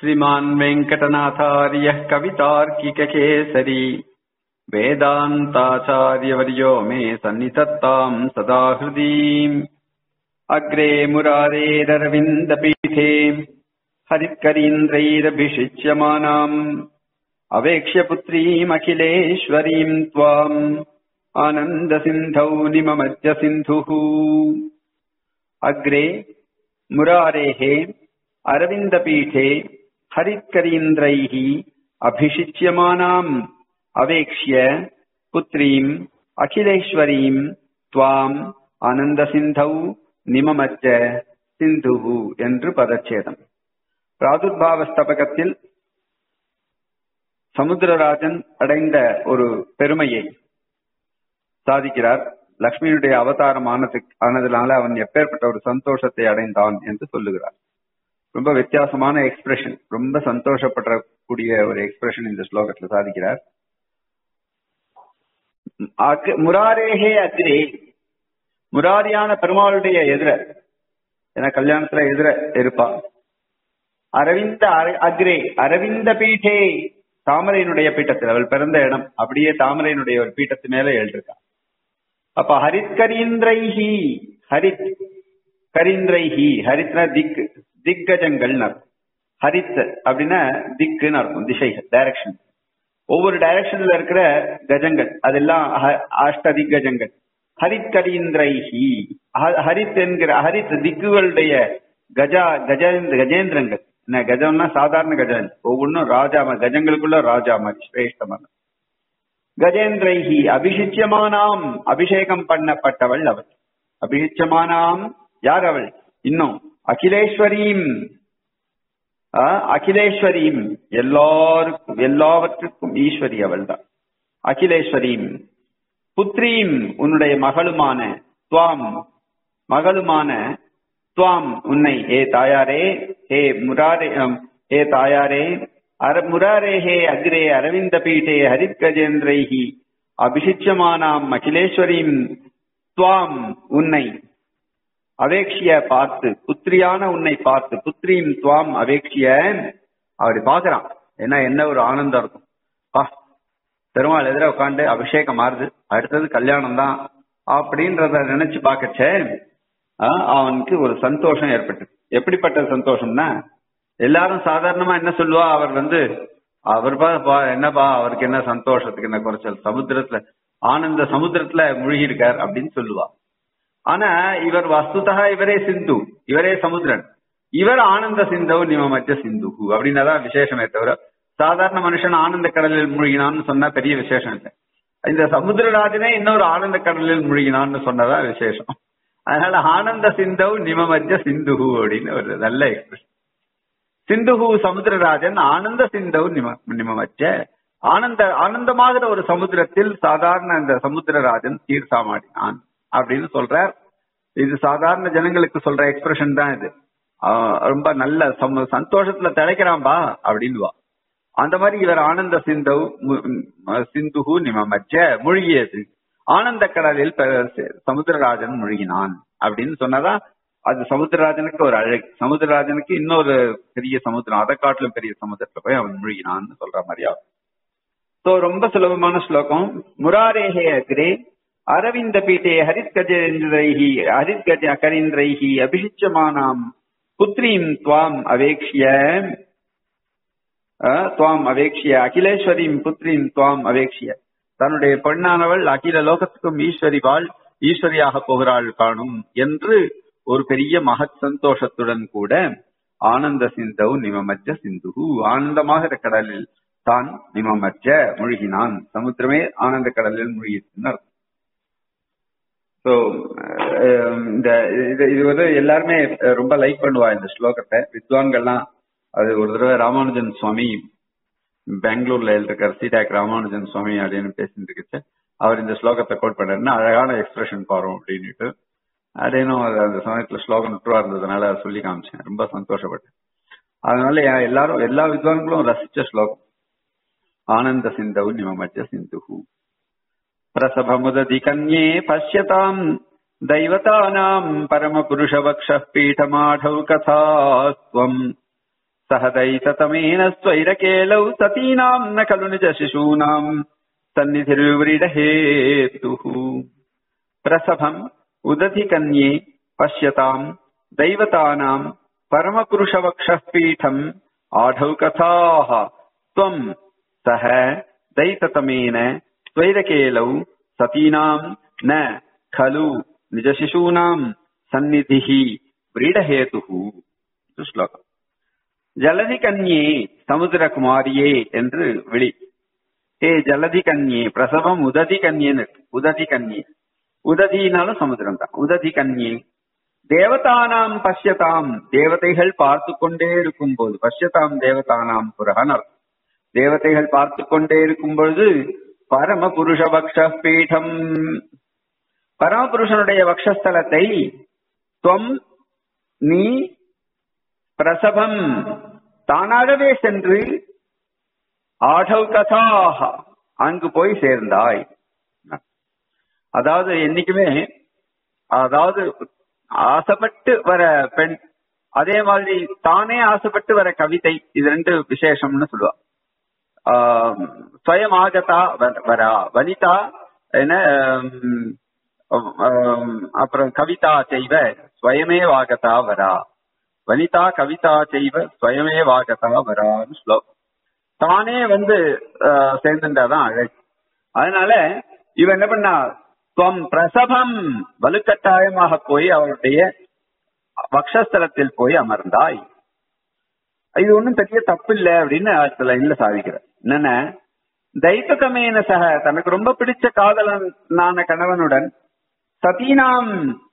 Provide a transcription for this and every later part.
श्रीमान् वेङ्कटनाथार्यः कवितार्किककेसरी वेदान्ताचार्यवर्यो मे सन्निधत्ताम् सदा हृदीम् अग्रे मुरारेररविन्दपीठे हरित्करीन्द्रैरभिषिच्यमानाम् अवेक्ष्य पुत्रीमखिलेश्वरीम् त्वाम् आनन्दसिन्धौ निममद्य सिन्धुः अग्रे मुरारेः अरविन्दपीठे हरित्करीन्द्रैः अभिषिच्यमानाम् अवेक्ष्य पुत्रीम् अखिलेश्वरीम् त्वाम् ஆனந்தசிந்தௌ நிமமச்ச சிந்துஹு என்று பதச்சேதம் பிராதுர்பாவ ஸ்தபகத்தில் சமுத்திரராஜன் அடைந்த ஒரு பெருமையை சாதிக்கிறார் லக்ஷ்மியுடைய அவதாரம் ஆனது ஆனதுனால அவன் எப்பேற்பட்ட ஒரு சந்தோஷத்தை அடைந்தான் என்று சொல்லுகிறார் ரொம்ப வித்தியாசமான எக்ஸ்பிரஷன் ரொம்ப சந்தோஷப்படக்கூடிய ஒரு எக்ஸ்பிரஷன் இந்த ஸ்லோகத்துல சாதிக்கிறார் முராரேகே அக்ரே முராரியான பெருமாளுடைய எதிர ஏன்னா கல்யாணத்துல எதிர இருப்பா அரவிந்த அக்ரே அரவிந்த பீட்டே தாமரையினுடைய பீட்டத்தில் அவள் பிறந்த இடம் அப்படியே தாமரையினுடைய ஒரு பீட்டத்து மேல எழுதிருக்கா அப்ப ஹரித் கரீந்திரைஹி ஹரித் கரீந்திரைஹி ஹரித்னா திக் திக்கஜங்கள் அர்த்தம் ஹரித் அப்படின்னா திக்குன்னு அர்த்தம் திசைகள் டைரக்ஷன் ஒவ்வொரு டைரக்ஷன்ல இருக்கிற கஜங்கள் அதெல்லாம் அஷ்ட திக்கஜங்கள் ஹரித் கரீந்திரைஹி ஹரித் என்கிற ஹரித் திக்குகளுடைய கஜா கஜேந்திர கஜேந்திரங்கள் என்ன கஜம்னா சாதாரண கஜம் ஒவ்வொன்றும் ராஜா கஜங்களுக்குள்ள ராஜா மாதிரி சிரேஷ்டமான கஜேந்திரைஹி அபிஷிச்சியமானாம் அபிஷேகம் பண்ணப்பட்டவள் அவள் அபிஷிச்சமானாம் யார் அவள் இன்னும் அகிலேஸ்வரீம் அகிலேஸ்வரீம் எல்லாருக்கும் எல்லாவற்றுக்கும் ஈஸ்வரி அவள் தான் அகிலேஸ்வரீம் புத்ரீம் உன்னுடைய மகளுமான துவாம் மகளுமான துவாம் உன்னை ஏ தாயாரே ஹே முராரே ஹே தாயாரே அர முராரே ஹே அக்ரே அரவிந்த பீட்டே ஹரித் கஜேந்திரைஹி அபிஷிச்சமானாம் அகிலேஸ்வரீம் துவாம் உன்னை அவேக்ஷிய பார்த்து புத்திரியான உன்னை பார்த்து புத்திரீம் துவாம் அவேக்ஷிய அப்படி பாக்குறான் ஏன்னா என்ன ஒரு ஆனந்தம் இருக்கும் பா பெருமாள் எதிர உட்காந்து அபிஷேகம் மாறுது அடுத்தது கல்யாணம் தான் அப்படின்றத நினைச்சு பார்க்கச்சே அவனுக்கு ஒரு சந்தோஷம் ஏற்பட்டு எப்படிப்பட்ட சந்தோஷம்னா எல்லாரும் சாதாரணமா என்ன சொல்லுவா அவர் வந்து அவர் பா என்னப்பா அவருக்கு என்ன சந்தோஷத்துக்கு என்ன குறைச்சல் சமுத்திரத்துல ஆனந்த சமுத்திரத்துல முழுகி இருக்கார் அப்படின்னு சொல்லுவா ஆனா இவர் வஸ்துதா இவரே சிந்து இவரே சமுத்திரன் இவர் ஆனந்த சிந்தவ் நிமமச்ச சிந்துகு அப்படின்னாதான் விசேஷமே தவிர சாதாரண மனுஷன் ஆனந்த கடலில் மூழ்கினான்னு சொன்னா பெரிய விசேஷம் இல்லை இந்த சமுத்திரராஜனே இன்னொரு ஆனந்த கடலில் மூழ்கினான்னு சொன்னதா விசேஷம் அதனால ஆனந்த சிந்தவ் நிமமஜ சிந்துகு அப்படின்னு ஒரு நல்ல எக்ஸ்பிரஷன் சிந்துகு சமுத்திரராஜன் ஆனந்த சிந்தவ் நிம நிமமச்ச ஆனந்த ஆனந்தமாகிற ஒரு சமுத்திரத்தில் சாதாரண இந்த சமுத்திரராஜன் தீர்த்தாமாடினான் அப்படின்னு சொல்றார் இது சாதாரண ஜனங்களுக்கு சொல்ற எக்ஸ்பிரஷன் தான் இது ரொம்ப நல்ல சந்தோஷத்துல திளைக்கிறான்பா அப்படின்வா அந்த மாதிரி இவர் ஆனந்த சிந்தவ் சிந்துகு நிமமச்ச மூழ்கியது ஆனந்த கடலில் சமுத்திரராஜன் மூழ்கினான் அப்படின்னு சொன்னதா அது சமுத்திரராஜனுக்கு ஒரு அழகு சமுத்திரராஜனுக்கு இன்னொரு பெரிய சமுத்திரம் அதை காட்டிலும் பெரிய சமுத்திரத்துல போய் அவன் மூழ்கினான்னு சொல்ற மாதிரி ஆகும் ஸோ ரொம்ப சுலபமான ஸ்லோகம் முராரேஹே அக்ரே அரவிந்த பீட்டே ஹரித் கஜேந்திரைஹி ஹரித் கஜ கரீந்திரைஹி அபிஷிச்சமானாம் புத்ரீம் துவாம் அவேக்ஷிய துவாம் அவேக்ஷிய அகிலேஸ்வரியும் புத்ரீம் துவாம் அவேக்ஷிய தன்னுடைய பெண்ணானவள் அகில லோகத்துக்கும் ஈஸ்வரிவாள் ஈஸ்வரியாக போகிறாள் காணும் என்று ஒரு பெரிய மகத் சந்தோஷத்துடன் கூட ஆனந்த சிந்தவ் நிமமச்ச சிந்துகு ஆனந்தமாக கடலில் தான் நிமமச்ச மூழ்கினான் சமுத்திரமே ஆனந்த கடலில் மூழ்கினார் ஸோ இந்த இது வந்து எல்லாருமே ரொம்ப லைக் பண்ணுவா இந்த ஸ்லோகத்தை வித்வான்கள்லாம் அது ஒரு தடவை ராமானுஜன் சுவாமி பெங்களூர்ல எழுதிருக்கார் சீடாக் ராமானுஜன் சுவாமி அப்படின்னு பேசிட்டு இருக்குச்சு அவர் இந்த ஸ்லோகத்தை கோட் பண்ணாருன்னா அழகான எக்ஸ்பிரஷன் பாரும் அப்படின்னுட்டு அப்படின்னு அந்த சமயத்துல ஸ்லோகம் நுட்பா இருந்ததுனால சொல்லி காமிச்சேன் ரொம்ப சந்தோஷப்பட்டேன் அதனால எல்லாரும் எல்லா வித்வான்களும் ரசிச்ச ஸ்லோகம் ஆனந்த சிந்தவு நிமமச்ச சிந்துகு பிரசபமுததி கன்யே பசியதாம் दैवतानाम् परमपुरुषवक्षः पीठमाढौ कथास्त्वम् சகதைததமேன ஸ்வைரகேலௌ சதீனாம் ந கலு நிஜ சிசூனாம் சந்நிதிர்விடஹேத்துः பிரசபம் உததி கன்யே பஷ்யதாம் दैवतानाम् परमपुरुषवक्षः पीठम् आढौ कथाः त्वम् सः दैततमेन स्वैरकेलौ सतीनाम् न खलु निजशिशूनाम् सन्निधिः व्रीडहेतुः இது ஸ்லோகம் ஜலதி கன்யே சமுத்திரகுமாரியே என்று விழி ஏ ஜலதி கன்யே பிரசவம் உததி கன்யேன்னு இருக்கு. உததி கன்யே உததினாலும் சமுத்திரம் தான் உததி கன்யே தேவதானாம் பஷ்யதாம் தேவதைகள் பார்த்து கொண்டே இருக்கும் போது பஷ்யதாம் தேவதானாம் புரகன் அர்த்தம் தேவதைகள் பார்த்து கொண்டே இருக்கும் பொழுது பரம புருஷ பக்ஷ பீடம் பரமபுருஷனுடைய வக்ஷஸ்தலத்தை துவம் நீ பிரசவம் தானாகவே சென்று ஆடவ் கதாக அங்கு போய் சேர்ந்தாய் அதாவது என்னைக்குமே அதாவது ஆசைப்பட்டு வர பெண் அதே மாதிரி தானே ஆசைப்பட்டு வர கவிதை இது ரெண்டு விசேஷம்னு சொல்லுவா ஆஹ் ஸ்வயமாகதா வ- வரா வனிதா என்ன ஆம், ஆம், அப்புறம் கவிதா செய்வ ஸ்வயமே வாகதா வரா வனிதா கவிதா செய்வ ஸ்வயமே வாகதா வரான்னு ஸ்லோகம் தானே வந்து ஆஹ், சேர்ந்துட்டாதான் அழகு அதனால இவன் என்ன பண்ணா துவம் பிரசவம் வலுக்கட்டாயமாக போய் அவருடைய வக்ஷஸ்தலத்தில் போய் அமர்ந்தாய் இது ஒண்ணும் பெரிய தப்பு இல்ல அப்படின்னு அடுத்த லைன்ல சாதிக்கிற என்னென்ன தைத்தகமேன சக தனக்கு ரொம்ப பிடிச்ச காதலனான கணவனுடன் சதீனாம்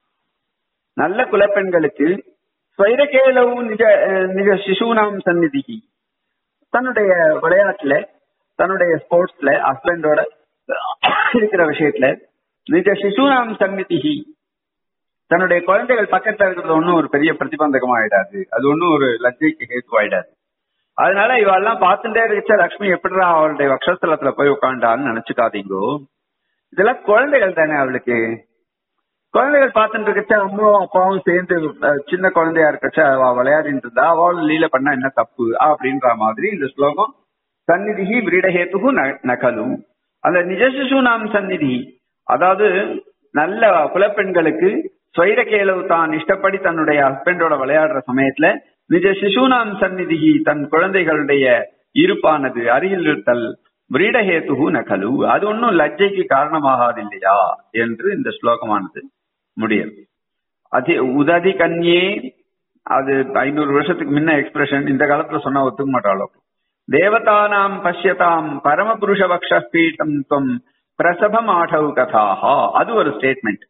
நல்ல குலப்பெண்களுக்கு ஸ்வைரகேலவு நிஜ அஹ், நிஜ சிசூனாம் சந்நிதிகி தன்னுடைய விளையாட்டுல தன்னுடைய ஸ்போர்ட்ஸ்ல ஹஸ்பண்டோட இருக்கிற விஷயத்துல நிஜ சிசூனாம் சந்நிதிகி தன்னுடைய குழந்தைகள் பக்கத்துல இருக்கிறது ஒன்றும் ஒரு பெரிய பிரதிபந்தகம் ஆயிடாது அது ஒன்றும் ஒரு லஜ்ஜைக்கு ஹேத்து ஆயிடாது அதனால இவெல்லாம் பார்த்துட்டே இருக்க லக்ஷ்மி எப்படிடா அவளுடைய வக்ஷஸ்தலத்துல போய் உட்காண்டான்னு நினைச்சுக்காதீங்கோ இதெல்லாம் குழந்தைகள் தானே அவளுக்கு குழந்தைகள் பார்த்துட்டு இருக்கச்ச அம்மாவும் அப்பாவும் சேர்ந்து அஹ், சின்ன குழந்தையா இருக்கச்ச அவ விளையாடிட்டு இருந்தா அவள் லீல பண்ணா என்ன தப்பு அப்படின்ற மாதிரி இந்த ஸ்லோகம் சந்நிதிகி விரீடஹேத்துகு ந- நகலு அந்த நிஜசிசு நாம் சந்நிதி அதாவது நல்ல குலப்பெண்களுக்கு ஸ்வைரகேலவு தான் இஷ்டப்படி தன்னுடைய ஹஸ்பண்டோட விளையாடுற சமயத்துல நிஜ சிசுனாம் சந்நிதிகி தன் குழந்தைகளுடைய இருப்பானது அருகில் இருத்தல் விரீடஹேத்துகு நகலு அது ஒன்றும் லஜ்ஜைக்கு காரணமாகாது இல்லையா என்று இந்த ஸ்லோகமானது முடியும் அதி உததி கன்யே அது ஐநூறு வருஷத்துக்கு முன்ன எக்ஸ்பிரஷன் இந்த காலத்துல சொன்னா ஒத்துக்க மாட்டாளோ தேவதானாம் பஷ்யதாம் பரமபுருஷ பக்ஷ பீட்டம் துவம் பிரசபம் ஆடவு கதாஹா அது ஒரு ஸ்டேட்மெண்ட்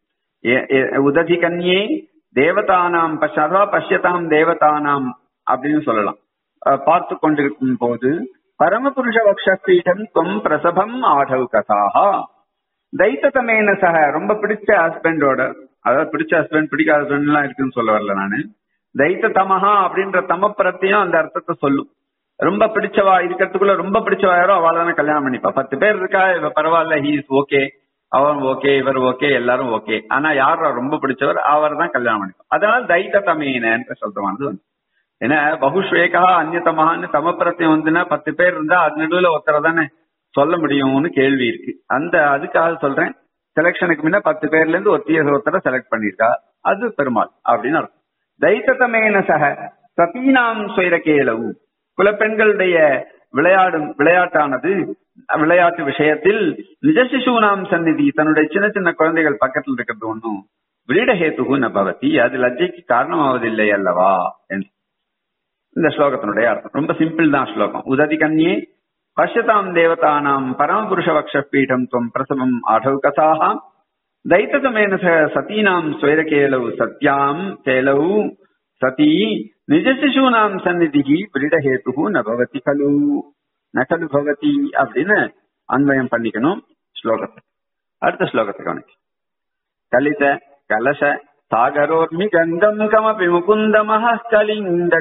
உததி கன்யே தேவதானாம் பஷ அഥവാ பஷ்யதாம் தேவதானாம் அப்படின்னு சொல்லலாம் அஹ் பார்த்து கொண்டிருக்கும் போது பரமபுருஷ பக்ஷ பீடம் துவம் பிரசபம் ஆடவு கதாஹா தைத்ததமேன சக ரொம்ப பிடிச்ச ஹஸ்பண்டோட அதாவது பிடிச்ச ஹஸ்பண்ட் பிடிக்காத ஹஸ்பண்ட் எல்லாம் இருக்குன்னு சொல்ல வரல நானு தைத்த தமஹா அப்படின்ற தமப்பிரத்தையும் அந்த அர்த்தத்தை சொல்லும் ரொம்ப பிடிச்சவா இருக்கிறதுக்குள்ள ரொம்ப பிடிச்சவா யாரோ அவளை தானே கல்யாணம் பண்ணிப்பா பத்து பேர் இருக்கா இவ பரவாயில்ல ஹீ இஸ் ஓகே அவன் ஓகே இவர் ஓகே எல்லாரும் ஓகே ஆனா யார் ரொம்ப பிடிச்சவர் அவர் தான் கல்யாணம் பண்ணிப்பா அதனால தைத்த தமேனன்ற சொல்றமானது வந்து ஏன்னா பகுஷ்வேகா அந்நியத்தமான்னு தமப்பிரத்தியம் வந்துன்னா பத்து பேர் இருந்தா அது நடுவுல ஒருத்தரை தானே சொல்ல முடியும்னு கேள்வி இருக்கு அந்த அதுக்காக சொல்றேன் செலெக்ஷனுக்கு முன்ன பத்து பேர்ல இருந்து ஒத்திய ஒருத்தரை செலக்ட் பண்ணிருக்கா அது பெருமாள் அப்படின்னு அர்த்தம் தைத்ததமேன சக சதீனாம் சுயரகேலவு குலப்பெண்களுடைய விளையாடும் விளையாட்டானது விளையாட்டு விஷயத்தில் நிஜசிசூனாம் சந்நிதி தன்னுடைய சின்ன சின்ன குழந்தைகள் பக்கத்தில் இருக்கிறது ஒன்றும் விரீடஹேத்துகு நபவதி அது லஜ்ஜைக்கு காரணமாவதில்லை அல்லவா என்று இந்த ஸ்லோகத்தினுடைய அர்த்தம் ரொம்ப சிம்பிள் தான் ஸ்லோகம் உததி கன்யே பஷ்யதாம் தேவதானாம் பரமபுருஷ வக்ஷ பீடம் துவம் பிரசவம் ஆடவ் கதாः தைத்ததமேன ச சதீனாம் ஸ்வைரகேலவு சத்யாம் கேலவு சதி நிஜசிசூனாம் சந்நிதிகி விரிடஹேத்து நபவதி கலு நகலு பவதி அப்படின்னு அன்வயம் பண்ணிக்கணும் ஸ்லோகத்தை அடுத்த ஸ்லோகத்தை கவனிக்க கலித கலச சாகரோர்மி கந்தம் கமபி முகுந்தமஹ கலிந்த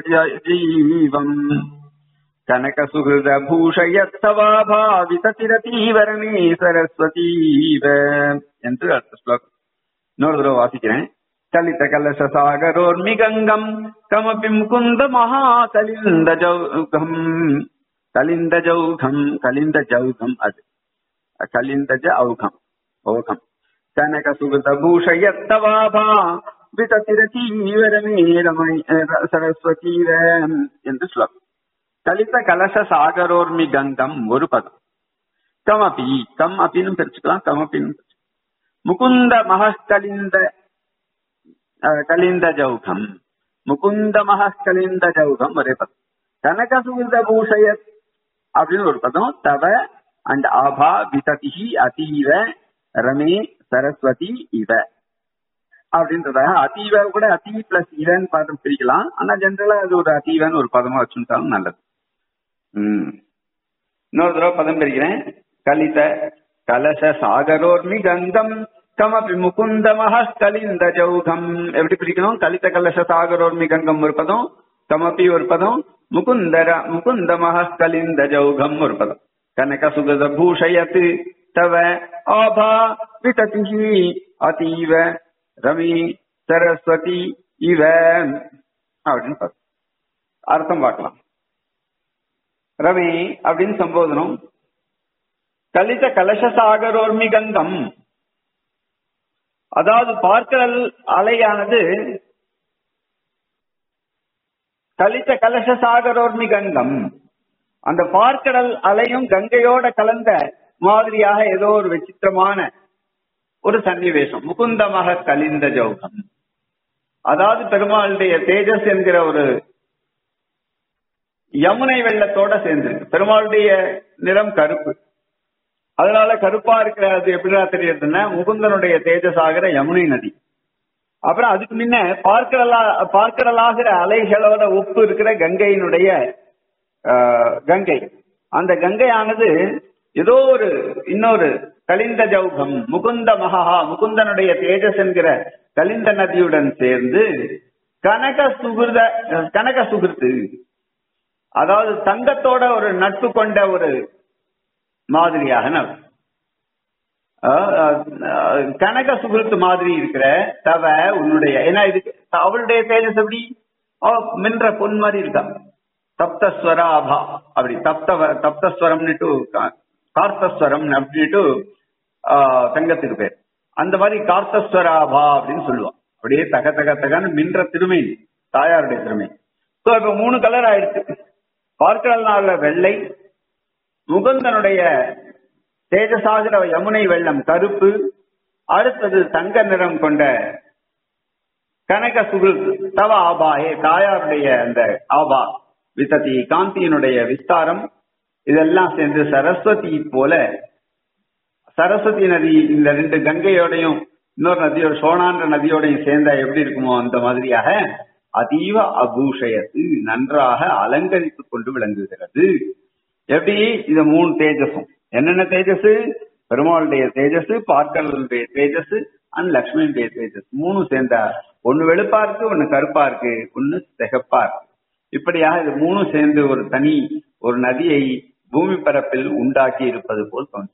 ஜீவம் கனக சுகிருத பூஷயத்தவாபாவிதீவரணே சரஸ்வதீவ என்று அடுத்த ஸ்லோகம் இன்னொரு தடவை வாசிக்கிறேன் கலித கலச சாகரோர்மி கங்கம் கமபி முகுந்த மகா கலிந்த ஜௌகம் கலிந்த ஜௌகம் கலிந்த ஜௌகம் அது கலிந்த ஜௌகம் ஓகம் கனக சுகத பூஷயத்தவாபா விதத்திரதீவரமே ரமை சரஸ்வதீர என்று ஸ்லோகம் கலித கலச சாகரோர்மி கங்கம் ஒரு பதம் கமபி கம் அப்படின்னு பிரிச்சுக்கலாம் கமப்பின்னு முகுந்த மகஸ்கலிந்த கலிந்த ஜௌகம் முகுந்த மகஸ்கலிந்த ஜௌகம் ஒரே பதம் கனக சுகிருத பூஷயத் அப்படின்னு ஒரு பதம் தவ அண்ட் ஆபா விததிஹி அதீவ ரமே சரஸ்வதி இவ அப்படின்றதாக அதீவ கூட அதி பிளஸ் இவன் பதம் பிரிக்கலாம் ஆனா ஜென்ரலா அது ஒரு அதீவன் ஒரு பதமா வச்சுட்டாலும் நல்லது உம் இன்னொரு தடவை பதம் பிரிக்கிறேன் கலித கலச சாகரோர்மி கங்கம் கமபி முகுந்த மகஸ்கலிந்த ஜௌகம் எப்படி பிரிக்கணும் கலித கலச சாகரோர்மி கங்கம் ஒரு பதம் கமபி ஒரு பதம் முகுந்தர முகுந்த மகஸ்கலிந்த ஜௌகம் ஒரு பதம் கனக சுகத பூஷயத் தவ ஆபா விததிஹி அதீவ ரவி சரஸ்வதி இவ அப்படின்னு பார்த்தோம் அர்த்தம் பார்க்கலாம் ரவி அப்படின்னு சம்போதனம் கலித கலச சாகரோர்மி கங்கம் அதாவது பார்க்கடல் அலையானது கலித்த கலச சாகரோர்மி கங்கம் அந்த பார்க்கடல் அலையும் கங்கையோட கலந்த மாதிரியாக ஏதோ ஒரு விசித்திரமான ஒரு சன்னிவேசம் முகுந்தமாக கலிந்த ஜௌகம் அதாவது பெருமாளுடைய தேஜஸ் என்கிற ஒரு யமுனை வெள்ளத்தோட சேர்ந்திருக்கு பெருமாளுடைய நிறம் கருப்பு அதனால கருப்பா இருக்கிற அது எப்படிடா தெரியுதுன்னா முகுந்தனுடைய தேஜஸாகிற யமுனை நதி அப்புறம் அதுக்கு முன்ன பார்க்கடலா பார்க்கடலாகிற அலைகளோட ஒப்பு இருக்கிற கங்கையினுடைய கங்கை அந்த கங்கையானது ஏதோ ஒரு இன்னொரு கலிந்த ஜௌகம் முகுந்த மகா முகுந்தனுடைய தேஜஸ் என்கிற கலிந்த நதியுடன் சேர்ந்து கனக சுகிருத கனக சுகிருத்து அதாவது தங்கத்தோட ஒரு நட்பு கொண்ட ஒரு மாதிரியாக கனக சுகிருத்து மாதிரி இருக்கிற தவ உன்னுடைய ஏன்னா இது அவளுடைய தேஜஸ் எப்படி மின்ற பொன் மாதிரி இருக்கா தப்தஸ்வராபா அப்படி தப்த தப்தஸ்வரம்னுட்டு கார்த்தஸ்வரம் அப்படின்ட்டு தங்கத்துக்கு பேர் அந்த மாதிரி கார்த்தஸ்வராபா அப்படின்னு சொல்லுவான் அப்படியே தக தக தகன்னு மின்ற திருமை தாயாருடைய திருமை ஸோ இப்ப மூணு கலர் ஆயிடுச்சு பார்க்கடல்னால வெள்ளை முகுந்தனுடைய தேஜசாகிற யமுனை வெள்ளம் கருப்பு அடுத்தது தங்க நிறம் கொண்ட கனக சுகுல் தவ ஆபாயே தாயாருடைய அந்த ஆபா வித்ததி காந்தியினுடைய விஸ்தாரம் இதெல்லாம் சேர்ந்து சரஸ்வதி போல சரஸ்வதி நதி இந்த ரெண்டு கங்கையோடையும் இன்னொரு நதியோட சோனான்ற நதியோடையும் சேர்ந்தா எப்படி இருக்குமோ அந்த மாதிரியாக அதீவ அபூஷயத்து நன்றாக அலங்கரித்துக் கொண்டு விளங்குகிறது எப்படி இந்த மூணு தேஜஸும் என்னென்ன தேஜஸ் பெருமாளுடைய தேஜஸ் பார்க்கலுடைய தேஜஸ் அண்ட் லக்ஷ்மியுடைய தேஜஸ் மூணு சேர்ந்தா ஒன்னு வெளுப்பா இருக்கு ஒன்னு கருப்பா இருக்கு ஒன்னு சிகப்பா இருக்கு இப்படியாக இது மூணு சேர்ந்து ஒரு தனி ஒரு நதியை பூமி பரப்பில் உண்டாக்கி இருப்பது போல் தோணும்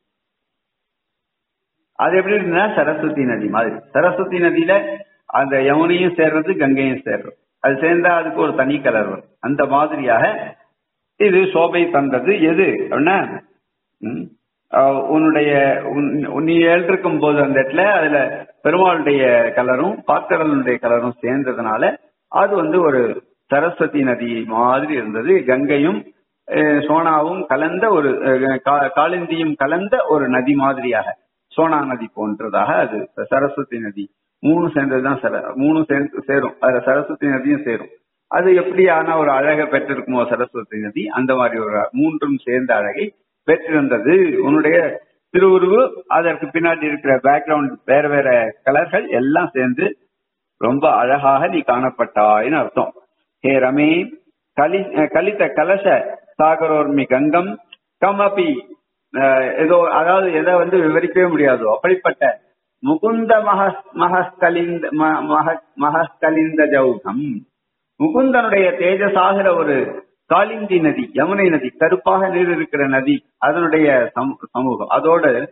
அது எப்படி இருக்குன்னா சரஸ்வதி நதி மாதிரி சரஸ்வதி நதியில அந்த யமுனையும் சேர்றது கங்கையும் சேர்றது அது சேர்ந்தா அதுக்கு ஒரு தனி கலர் வரும் அந்த மாதிரியாக இது சோபை தந்தது எது அப்படின்னா உன்னுடைய நீ எழுந்திருக்கும் போது அந்த இடத்துல அதுல பெருமாளுடைய கலரும் பாக்கடலுடைய கலரும் சேர்ந்ததுனால அது வந்து ஒரு சரஸ்வதி நதி மாதிரி இருந்தது கங்கையும் சோனாவும் கலந்த ஒரு காலிந்தியும் கலந்த ஒரு நதி மாதிரியாக சோனா நதி போன்றதாக அது சரஸ்வதி நதி மூணு சேர்ந்ததுதான் சர மூணு சேர்ந்து சேரும் அதுல சரஸ்வதி நதியும் சேரும் அது எப்படியான ஒரு அழகை பெற்றிருக்குமோ சரஸ்வதி நதி அந்த மாதிரி ஒரு மூன்றும் சேர்ந்த அழகை பெற்றிருந்தது உன்னுடைய திருவுருவு அதற்கு பின்னாடி இருக்கிற பேக்ரவுண்ட் வேற வேற கலர்கள் எல்லாம் சேர்ந்து ரொம்ப அழகாக நீ காணப்பட்டாயின்னு அர்த்தம் ஹே ரமே கலி கலித்த கலச சாகரோர்மி கங்கம் கமபி ஏதோ அதாவது எதை வந்து விவரிக்கவே முடியாதோ அப்படிப்பட்ட முகுந்த மகஸ் மகஸ்கலிந்த மகஸ்கலிந்த ஜௌகம் முகுந்தனுடைய தேஜசாகிற ஒரு காலிந்தி நதி யமுனை நதி கருப்பாக நீர் இருக்கிற நதி அதனுடைய சமூகம் அதோடு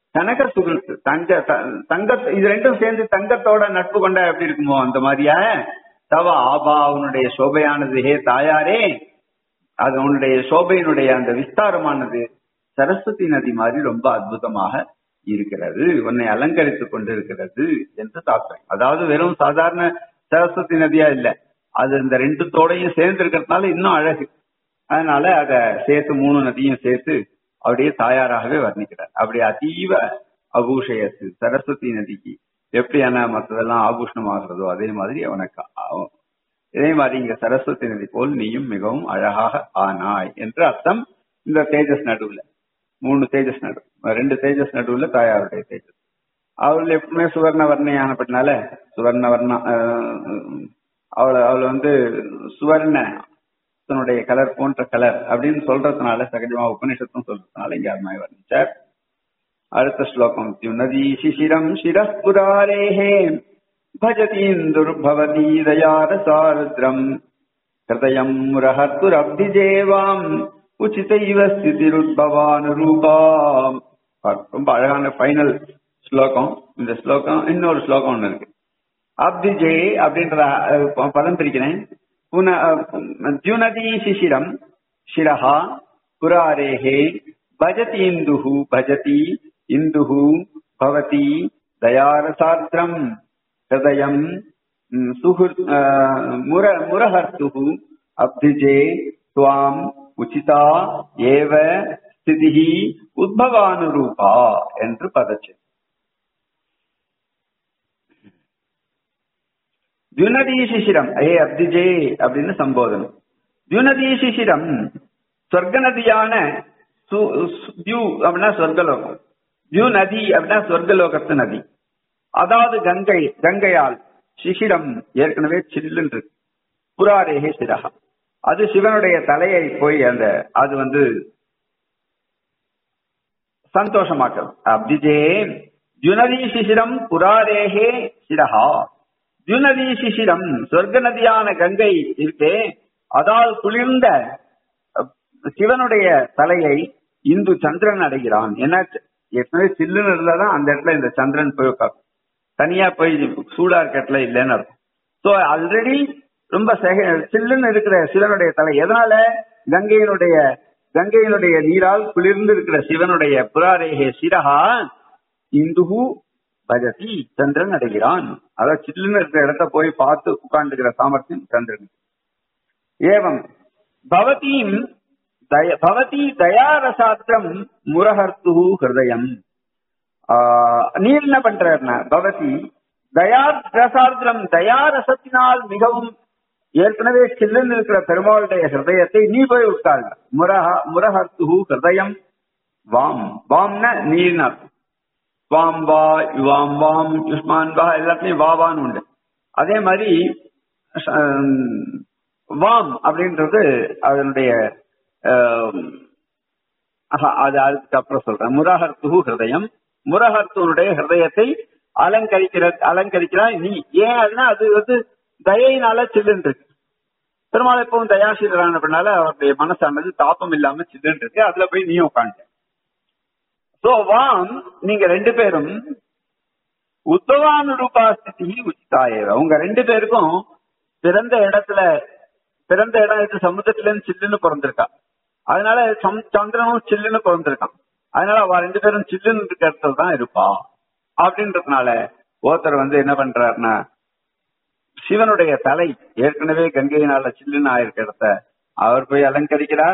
கனக சுகிருத்து தங்க த- தங்க இது ரெண்டும் சேர்ந்து தங்கத்தோட நட்பு கொண்டா எப்படி இருக்குமோ அந்த மாதிரியா தவ ஆபா உன்னுடைய சோபையானது ஹே தாயாரே அது உன்னுடைய சோபையினுடைய அந்த விஸ்தாரமானது சரஸ்வதி நதி மாதிரி ரொம்ப அற்புதமாக இருக்கிறது உன்னை அலங்கரித்துக் கொண்டிருக்கிறது என்று தாக்கம் அதாவது வெறும் சாதாரண சரஸ்வதி நதியா இல்ல அது இந்த ரெண்டு தோடையும் சேர்ந்து இருக்கிறதுனால இன்னும் அழகு அதனால அத சேர்த்து மூணு நதியும் சேர்த்து அப்படியே தாயாராகவே வர்ணிக்கிறார் அப்படி அதீவ அபூஷயத்து சரஸ்வதி நதிக்கு எப்படியான மற்றதெல்லாம் ஆபூஷணம் ஆகிறதோ அதே மாதிரி அவனுக்கு ஆகும் இதே மாதிரி இங்க சரஸ்வதி நதி போல் நீயும் மிகவும் அழகாக ஆனாய் என்று அர்த்தம் இந்த தேஜஸ் நடுவுல மூணு தேஜஸ் நடு ரெண்டு தேஜஸ் நடுவுல தாயாருடைய தேஜஸ் அவள் எப்பவுமே சுவர்ண வர்ணையானப்பட்டனால சுவர்ண வர்ண அவளை அவளை வந்து சுவர்ண தன்னுடைய கலர் போன்ற கலர் அப்படின்னு சொல்றதுனால சகஜமா உபனிஷத்தும் சொல்றதுனால இங்க அது மாதிரி வர்ணிச்சார் அடுத்த ஸ்லோகம் நதி சிசிரம் சிரஸ்புராரேஹே भजतीन्दुर्भवती दयारसारद्रम् हृदयम् मुरहर्तुरब्धिजेवाम् உச்சிதைவ ஸ்திதிருத்பவானுரூபா ரொம்ப அழகான ஃபைனல் ஸ்லோகம் இந்த ஸ்லோகம் இன்னொரு ஸ்லோகம் ஒண்ணு இருக்கு அப்திஜே அப்படின்ற அஹ், ப- பதம் பிரிக்கிறேன் புன அஹ், द्युनदी शिशिरम् शिरः पुरारेः भजति इन्दुः भजति इन्दुः भवति दयारसार्द्रम् हृदयम् म्, सुहृत् अ, मुर मुरहर्तुः अब्धिजे त्वाम् உச்சிதா ஏவ ஸ்திதிஹி உத்பவானுரூபா என்று பதச்சு தியுனதி சிசிரம் ஏ அப்திஜே அப்படின்னு சம்போதனம் தியுனதி சிசிரம் சொர்க்க நதியான சு- சு- தியூ அப்படின்னா சொர்க்கலோகம் தியூ நதி அப்படின்னா சொர்க்கலோகத்து நதி அதாவது கங்கை கங்கையால் சிசிரம் ஏற்கனவே சில்லுன்னு இருக்கு புராரேகே சிரகா அது சிவனுடைய தலையை போய் அந்த அது வந்து சந்தோஷமாக்கிறது அப்திஜே ஜுனதி சிசிரம் புராரேகே சிரஹா ஜுனதி சிசிரம் சொர்க்க நதியான கங்கை இருக்கே அதால் குளிர்ந்த அஹ், சிவனுடைய தலையை இந்து சந்திரன் அடைகிறான் என்ன ஏற்கனவே சில்லுன்னு இருந்தாதான் அந்த இடத்துல இந்த சந்திரன் போய் உட்காரும் தனியா போய் சூடா இருக்க இடத்துல இல்லைன்னு அர்த்தம் சோ ஆல்ரெடி ரொம்ப செக- சில்லுன்னு இருக்கிற சிவனுடைய தலை எதனால கங்கையினுடைய கங்கையினுடைய நீரால் குளிர்ந்து இருக்கிற சிவனுடைய புராரேகே சிரஹா இந்துகு பஜதி சந்திரன் அடைகிறான் அதாவது சில்லுன்னு இருக்கிற இடத்த போய் பார்த்து உட்கார்ந்துக்கிற சாமர்த்தியம் சந்திரன் ஏவம் பவதீம் தய பவதி தயாரசாத்திரம் முரஹர்த்து ஹிருதயம் ஆஹ், நீர் என்ன பண்றாருன்னா பவதி தயாரசார்த்திரம் தயாரசத்தினால் மிகவும் ஏற்கனவே சில்லுன்னு இருக்கிற பெருமாளுடைய ஹிருதயத்தை நீ போய் உட்கார் முரஹ முரஹர்த்து ஹிருதயம் வாம் வாம்னா நீர்னு அர்த்தம் வாம் வா யுவாம் வாம் யுஷ்மான் வா எல்லாத்துலயும் வா வான்னு உண்டு அதே மாதிரி ஹம், வாம் அப்படின்றது அதனுடைய ஆம், ஆஹா, அது அதுக்கு அப்புறம் சொல்றேன் முரஹர்த்து ஹிருதயம் முரஹர்த்துனுடைய ஹிருதயத்தை அலங்கரிக்கிற அலங்கரிக்கிறாய் நீ ஏன் அதுனா அது வந்து தயையினால சில்லுன்னு இருக்கு பெருமாள் எப்பவும் தயாசீலரான அப்படின்னால அவருடைய மனசானது தாப்பம் இல்லாம சில்லுன்னு இருக்கு அதுல போய் நீ உட்காந்து சோ வாம் நீங்க ரெண்டு பேரும் உத்தவானுரூபா ஸ்திதி உச்சிதாயேவ உங்க ரெண்டு பேருக்கும் பிறந்த இடத்துல பிறந்த இடம் இது சமுத்திரத்துல இருந்து சில்லுன்னு பிறந்திருக்கா அதனால சம்- சந்திரனும் சில்லுன்னு பிறந்திருக்கான் அதனால அவ ரெண்டு பேரும் சில்லுன்னு இருக்க இடத்துல தான் இருப்பா அப்படின்றதுனால ஒருத்தர் வந்து என்ன பண்றாருன்னா சிவனுடைய தலை ஏற்கனவே கங்கையினால சில்லுன்னு ஆயிருக்க இடத்த அவர் போய் அலங்கரிக்கிறார்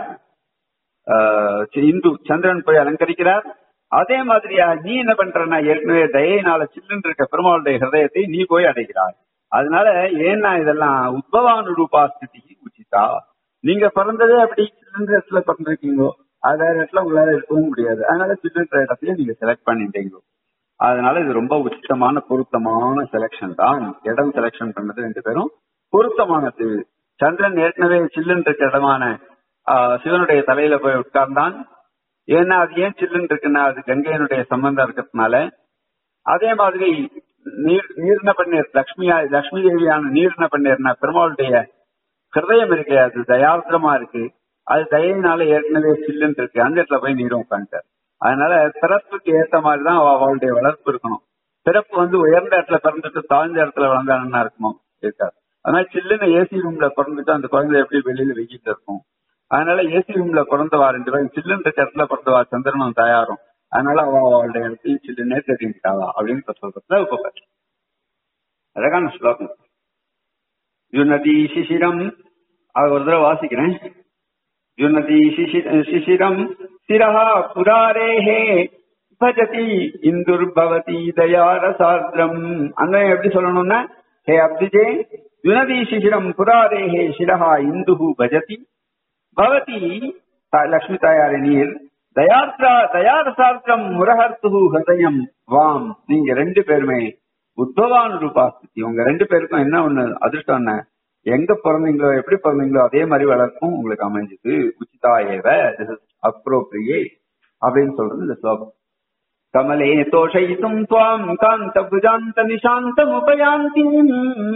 ஆஹ் இந்து சந்திரன் போய் அலங்கரிக்கிறார் அதே மாதிரியா நீ என்ன பண்றன்னா ஏற்கனவே தயையினால சில்லுன்னு இருக்க பெருமாளுடைய ஹிருதயத்தை நீ போய் அடைகிறாய் அதனால ஏன்னா இதெல்லாம் உத்பவானுரூபா ஸ்திதி உச்சிதா நீங்க பிறந்ததே அப்படி சில்லுன்ற இடத்துல பிறந்திருக்கீங்கோ அது வேற இடத்துல உங்களால இருக்கவும் முடியாது அதனால சில்லுன்ற இடத்தையும் நீங்க செலக்ட் பண்ணிட்டீங்க அதனால இது ரொம்ப உச்சிதமான பொருத்தமான செலெக்ஷன் தான் இடம் செலெக்ஷன் பண்ணது ரெண்டு பேரும் பொருத்தமானது சந்திரன் ஏற்கனவே சில்லுன்னு இருக்க இடமான ஆஹ், சிவனுடைய தலையில போய் உட்கார்ந்தான் ஏன்னா அது ஏன் சில்லுன்னு இருக்குன்னா அது கங்கையனுடைய சம்பந்தம் இருக்கிறதுனால அதே மாதிரி நீர் நீர்ன பண்ணீர் லக்ஷ்மியா லக்ஷ்மி தேவியான நீர்ன பண்ணீர்னா பெருமாளுடைய ஹிருதயம் இருக்கே அது தயார்த்தமா இருக்கு அது தயையினால ஏற்கனவே சில்லுன்னு இருக்கு அந்த இடத்துல போய் நீரும் உட்காந்துட்டார் அதனால பிறப்புக்கு ஏத்த மாதிரி தான் அவளுடைய வளர்ப்பு இருக்கணும் பிறப்பு வந்து உயர்ந்த இடத்துல பிறந்துட்டு தாழ்ந்த இடத்துல வளர்ந்தாங்கன்னா இருக்குமோ இருக்காது அதனால சில்லுன்னு ஏசி ரூம்ல பிறந்துட்டு அந்த குழந்தை எப்படி வெளியில வெயிட்டு இருக்கும் அதனால ஏசி ரூம்ல பிறந்தவா ரெண்டு பேரும் சில்லுன்னு இருக்க இடத்துல பிறந்தவா சந்திரனும் தயாரும் அதனால அவ அவளுடைய இடத்தையும் சில்லுன்னே தெரிஞ்சுக்காவா அப்படின்னு இப்ப சொல்றதுல உபபட்சி அழகான ஸ்லோகம் யுனதி சிசிரம் அது ஒரு தடவை வாசிக்கிறேன் யுனதி சிசிரம் சிரஹ புராரேஹே பஜதி இந்துர்பவதி தயாரசார்திரம் அந்த எப்படி சொல்லணும்னா ஹே அப்திஜே யுனதி சிசிரம் புராரேஹே சிரஹா இந்துஹு பஜதி பவதி லக்ஷ்மி தாயாரி நீர் தயார்த்தா தயாரசார்த்தம் முரஹர்த்துஹு ஹதயம் வாம் நீங்க ரெண்டு பேருமே உத்பவான் ரூபாஸ்தி உங்க ரெண்டு பேருக்கும் என்ன ஒண்ணு அதிர்ஷ்டம் என்ன எங்க பிறந்தீங்களோ எப்படி பிறந்தீங்களோ அதே மாதிரி வளர்ப்பும் உங்களுக்கு அமைஞ்சது உச்சிதா ஏவ திஸ் இஸ் அப்ரோப்ரியே அப்படின்னு சொல்றது இந்த ஸ்லோகம் கமலே தோஷயித்தும் துவாம் காந்த புஜாந்த நிசாந்தமுபயாந்தீம்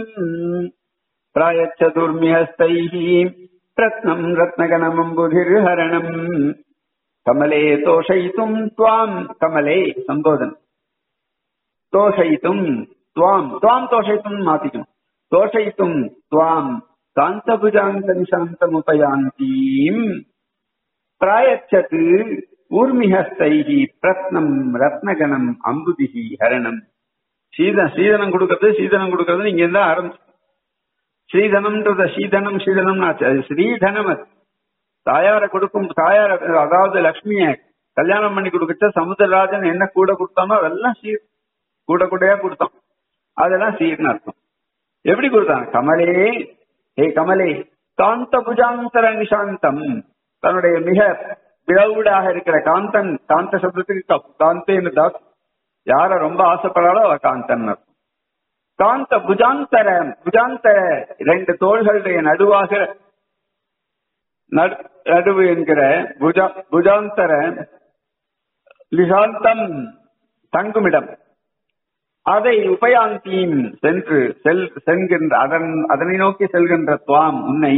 பிராயச்சதுர்மியஸ்தைः ரத்னம் ரத்னகணமம்புதிர்ஹரணம் கமலே தோஷயித்தும் துவாம் கமலே சம்போதனம் தோஷயித்தும் துவாம் துவாம் தோஷயித்தும் மாத்திக்கணும் தோஷயித்தும் துவாம் காந்தபுஜாந்த நிசாந்தமுபயாந்தீம் பிராயச்சத் ஊர்மிஹஸ்தைஹி பிரத்னம் ரத்னகணம் அம்புதிஹி ஹரணம் சீத சீதனம் கொடுக்கறது சீதனம் கொடுக்கறது இங்க இருந்தா ஆரம்பிச்சு ஸ்ரீதனம்ன்றத சீதனம் சீதனம் அது ஸ்ரீதனம் அது தாயார கொடுக்கும் தாயார அதாவது லக்ஷ்மிய கல்யாணம் பண்ணி கொடுக்கச்ச சமுத்திரராஜன் என்ன கூட கொடுத்தானோ அதெல்லாம் சீர் கூட கூடையா கொடுத்தான் அதெல்லாம் சீர்னு அர்த்தம் எப்படி கொடுத்தான் கமலே ஹே கமலே காந்த புஜாந்தர நிசாந்தம் தன்னுடைய மிக பிளவுடாக இருக்கிற காந்தன் காந்த சப்தத்துக்கு காந்தேன்னு தாஸ் யார ரொம்ப ஆசைப்படாலோ அவ காந்தன் அர்த்தம் காந்த புஜாந்தர புஜாந்தர இரண்டு தோள்களுடைய நடுவாக நடுவு என்கிற புஜா புஜாந்தர லிசாந்தம் தங்குமிடம் அதை உபயாந்தியும் சென்று செல் செல்கின்ற அதன் அதனை நோக்கி செல்கின்ற துவாம் உன்னை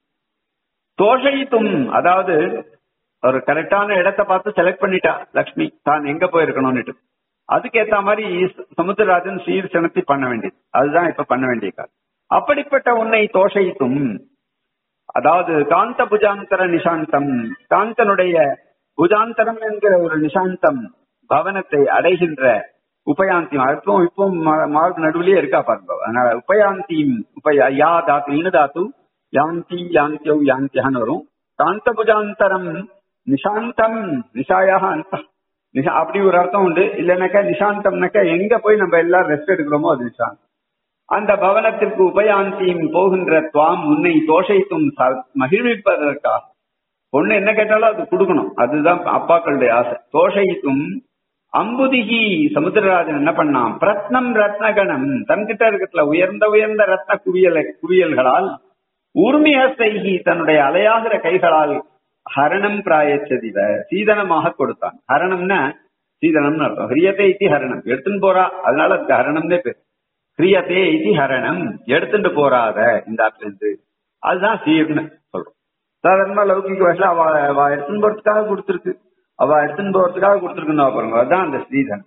தோஷயித்தும் அதாவது ஒரு கரெக்டான இடத்தை பார்த்து செலக்ட் பண்ணிட்டா லக்ஷ்மி தான் எங்க போயிருக்கணும்னுட்டு அதுக்கேத்த மாதிரி சமுத்திரராஜன் சீர் செலுத்தி பண்ண வேண்டியது அதுதான் இப்ப பண்ண வேண்டிய காலம் அப்படிப்பட்ட உன்னை தோஷயித்தும் அதாவது காந்த புஜாந்தர நிசாந்தம் காந்தனுடைய புஜாந்தரம் என்கிற ஒரு நிசாந்தம் பவனத்தை அடைகின்ற உபயாந்தியம் அப்பவும் இப்போ மார்க் நடுவுலயே இருக்கா பாருங்க அதனால உபயாந்தியும் உபய யா தாத்து இனு தாத்து யாந்தி யாந்தியோ யாந்தியான்னு வரும் காந்த புஜாந்தரம் நிசாந்தம் நிஷாயாக அந்த நிஷா அப்படி ஒரு அர்த்தம் உண்டு இல்லைனாக்கா நிசாந்தம்னாக்கா எங்க போய் நம்ம எல்லாம் ரெஸ்ட் எடுக்கிறோமோ அது நிசாந்தம் அந்த பவனத்திற்கு உபயாந்தியும் போகின்ற துவாம் உன்னை தோஷைத்தும் மகிழ்விப்பதற்காக பொண்ணு என்ன கேட்டாலும் அது கொடுக்கணும் அதுதான் அப்பாக்களுடைய ஆசை தோஷைத்தும் அம்புதிகி சமுத்திரராஜன் என்ன பண்ணான் பிரத்னம் ரத்னகணம் தன்கிட்ட இருக்கிற உயர்ந்த உயர்ந்த ரத்ன குவியலை குவியல்களால் ஊர்மியஸ்தைகி தன்னுடைய அலையாகிற கைகளால் ஹரணம் பிராயச்சதிவ சீதனமாக கொடுத்தான் ஹரணம்னா சீதனம்னு அர்த்தம் ஹரியத்தை இத்தி ஹரணம் எடுத்துன்னு போறா அதனால அதுக்கு ஹரணம்னே பேர் ஹரியத்தே இத்தி ஹரணம் எடுத்துட்டு போறாத இந்த ஆத்துல இருந்து அதுதான் சீர்னு சொல்றோம் சாதாரணமா லௌகிக பாஷையில அவ அவ எடுத்துன்னு போறதுக்காக கொடுத்துருக்கு அவ எடுத்துன்னு போறதுக்காக கொடுத்துருக்குன்னு பாருங்க அதுதான் அந்த ஸ்ரீதன்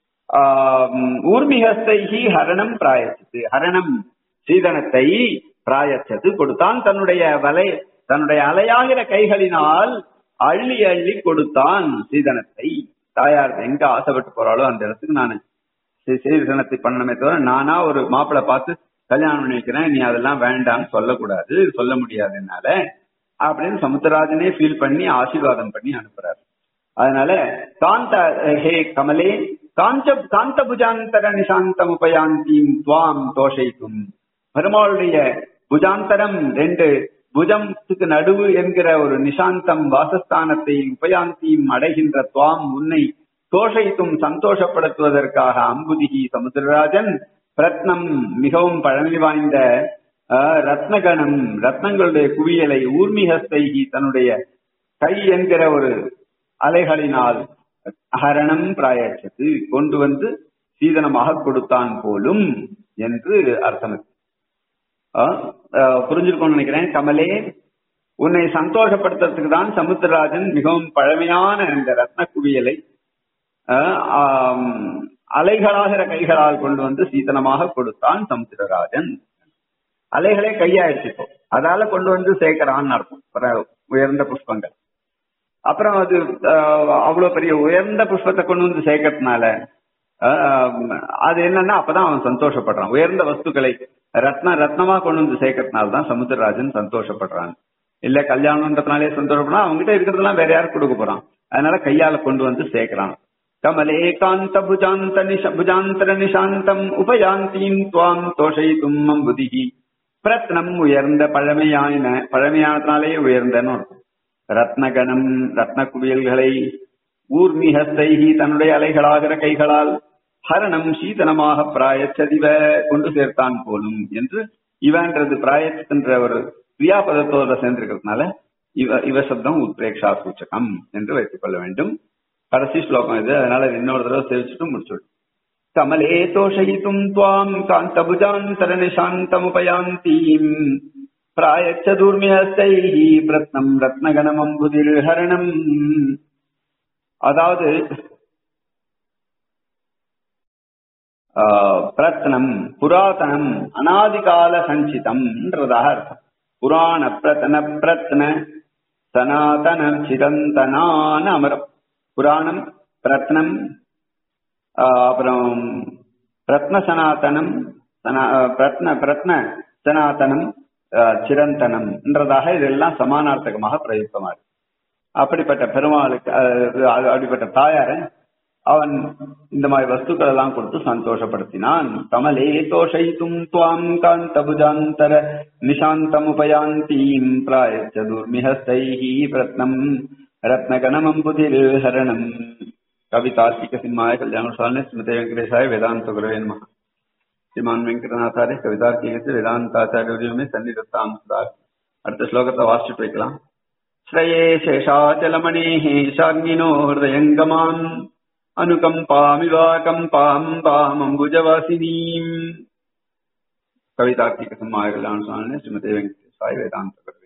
ஊர்மிகஸ்தைகி ஹரணம் பிராயச்சது ஹரணம் சீதனத்தை பிராயச்சது கொடுத்தான் தன்னுடைய வலை தன்னுடைய அலையாகிற கைகளினால் அள்ளி அள்ளி கொடுத்தான் சீதனத்தை தாயார் எங்க ஆசைப்பட்டு போறாளோ அந்த இடத்துக்கு நான் சீதனத்தை பண்ணணுமே தவிர நானா ஒரு மாப்பிள்ளை பார்த்து கல்யாணம் பண்ணி வைக்கிறேன் நீ அதெல்லாம் வேண்டாம்னு சொல்லக்கூடாது சொல்ல முடியாது என்னால அப்படின்னு சமுத்திரராஜனே ஃபீல் பண்ணி ஆசீர்வாதம் பண்ணி அனுப்புறாரு அதனால காந்த ஹே கமலே காஞ்ச காந்த புஜாந்தர நிசாந்தம் உபயாந்தியும் துவாம் தோஷைக்கும் பெருமாளுடைய புஜாந்தரம் ரெண்டு புஜம்த்துக்கு நடுவு என்கிற ஒரு நிசாந்தம் வாசஸ்தானத்தை உபயாந்தியும் அடைகின்ற துவாம் உன்னை தோஷைத்தும் சந்தோஷப்படுத்துவதற்காக அம்புதிகி சமுத்திரராஜன் ரத்னம் மிகவும் பழமை வாய்ந்த ரத்னகணம் ரத்னங்களுடைய குவியலை ஊர்மிகஸ்தைகி தன்னுடைய கை என்கிற ஒரு அலைகளினால் ஹரணம் பிராயச்சது கொண்டு வந்து சீதனமாக கொடுத்தான் போலும் என்று அர்த்தம் புரிஞ்சிருக்கோம்னு நினைக்கிறேன் கமலே உன்னை சந்தோஷப்படுத்துறதுக்கு தான் சமுத்திரராஜன் மிகவும் பழமையான இந்த ரத்ன குவியலை ஆஹ், ஆம், அலைகளாகிற கைகளால் கொண்டு வந்து சீதனமாக கொடுத்தான் சமுத்திரராஜன் அலைகளே கையாயிடுச்சு இப்போ அதால கொண்டு வந்து சேர்க்கிறான்னு அர்த்தம் பிற- உயர்ந்த புஷ்பங்கள் அப்புறம் அது ஆஹ், அவ்வளவு பெரிய உயர்ந்த புஷ்பத்தை கொண்டு வந்து சேர்க்கறதுனால ஆஹ், அது என்னன்னா அப்பதான் அவன் சந்தோஷப்படுறான் உயர்ந்த வஸ்துக்களை ரத்ன ரத்னமா கொண்டு வந்து சேர்க்கறதுனால தான் சமுத்திரராஜன் சந்தோஷப்படுறான் இல்ல கல்யாணம்ன்றதுனாலே சந்தோஷப்படுறான் அவங்ககிட்ட இருக்கிறதெல்லாம் வேற யாருக்கு கொடுக்க போறான் அதனால கையால கொண்டு வந்து சேர்க்கிறான் கமலே காந்த புஜாந்த நிஷ புஜாந்தர நிஷாந்தம் உபயாந்தீம் துவாம் தோஷயித்தும் அம்புதிகி பிரத்னம் உயர்ந்த பழமையான பழமையானதுனாலே உயர்ந்தன்னு அர்த்தம் ரத்னகணம் ரத்ன குவியல்களை ஊர்மிஹஸ்தைகி தன்னுடைய அலைகளாகிற கைகளால் ஹரணம் சீதனமாக பிராயச்சதிவ கொண்டு சேர்த்தான் போலும் என்று இவன்றது பிராயச்சன்ற ஒரு கிரியாபதத்தோட சேர்ந்திருக்கிறதுனால இவ இவ சப்தம் உத்ரேக்ஷா சூச்சகம் என்று வைத்துக் கொள்ள வேண்டும் கடைசி ஸ்லோகம் இது அதனால இது இன்னொரு தடவை சேவிச்சுட்டு முடிச்சுடும் கமலே தோஷயித்தும் துவாம் காந்தபுஜாந்தர நிசாந்தமுபயாந்தீம் பிராயச்சதுர்மியஸ்தைஹி பிரத்னம் ரத்னகணமம்புதிர் ஹரணம் அதாவது ஆஹ், பிரத்னம் புராதனம் அனாதிகால சஞ்சிதம்ன்றதாக அர்த்தம் புராண பிரத்ன பிரத்ன சனாதன சிதந்தனான அமரம் புராணம் பிரத்னம் ஆஹ், அப்புறம் ரத்ன சனாதனம் சனா- ஆஹ், பிரத்ன பிரத்ன சனாதனம் ஆஹ், சிரந்தனம் என்றதாக இதெல்லாம் சமானார்த்தகமாக பிரயுக்தமா இருக்கு அப்படிப்பட்ட பெருமாளுக்கு அஹ், அது- அப்படிப்பட்ட தாயார அவன் இந்த மாதிரி வஸ்துக்கள் எல்லாம் கொடுத்து சந்தோஷப்படுத்தினான் கமலே தோஷயித்தும் துவாம் காந்தபுஜாந்தர நிசாந்தமுபயாந்தீம் பிராயச்ச துர்மிஹஸ்தைஹி பிரத்னம் ரத்னகணமம்புதிர் ஹரணம் கவிதார்த்திக சிம்மாய கல்யாண சுவாமி ஸ்மிருதி வெங்கடேசாய வேதாந்த குரவே நமः श्रीमान வெங்கடநாதாரே கவிதார்த்திகத்து வேதாந்தாச்சாரியுமே சன்னிதத்தாம் சதா அடுத்த ஸ்லோகத்தை வாசிச்சுட்டு வைக்கலாம் श्रये शेषाचलमणेः शार्ङ्गिनो हृदयङ्गमाम् अनुकम्पामिवाकम्पाम् पामम्बुजवासिनीम् कवितार्थिकसम्मायकल्याण स्वामिने श्रीमते वेङ्कटेशाय वेदान्तकर्वे